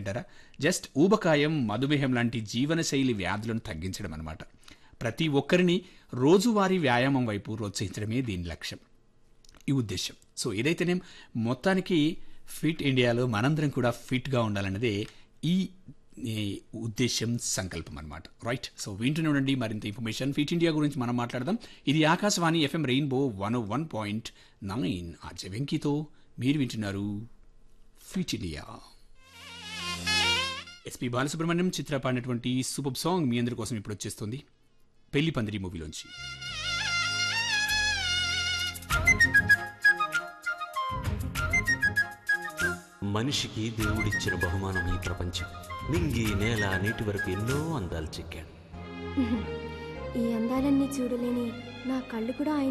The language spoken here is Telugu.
ఏంటంటారా జస్ట్ ఊబకాయం మధుమేహం లాంటి జీవనశైలి వ్యాధులను తగ్గించడం అనమాట ప్రతి ఒక్కరిని రోజువారీ వ్యాయామం వైపు ప్రోత్సహించడమే దీని లక్ష్యం ఈ ఉద్దేశం సో ఏదైతేనే మొత్తానికి ఫిట్ ఇండియాలో మనందరం కూడా ఫిట్గా ఉండాలన్నదే ఈ ఈ ఉద్దేశం సంకల్పం అనమాట రైట్ సో వింటూనే ఉండండి మరింత ఇన్ఫర్మేషన్ ఫిట్ ఇండియా గురించి మనం మాట్లాడదాం ఇది Akashvani FM rainbow one one point nine ఆ వెంకీతో మీరు వింటున్నారు fit India S P Balasubrahmanyam Chitra పాడినటువంటి సూపర్ సాంగ్ మీ అందరి కోసం ఇప్పుడు వచ్చేస్తుంది పెళ్లి పందిరి మూవీలోంచి మనిషికి దేవుడిచ్చిన బహుమానం ఈ ప్రపంచం నింగి నేల నీటి వరకు ఎన్నో అందాలు చెక్కాడు ఈ అందాలన్నీ చూడలేని నా కళ్ళు కూడా ఆయన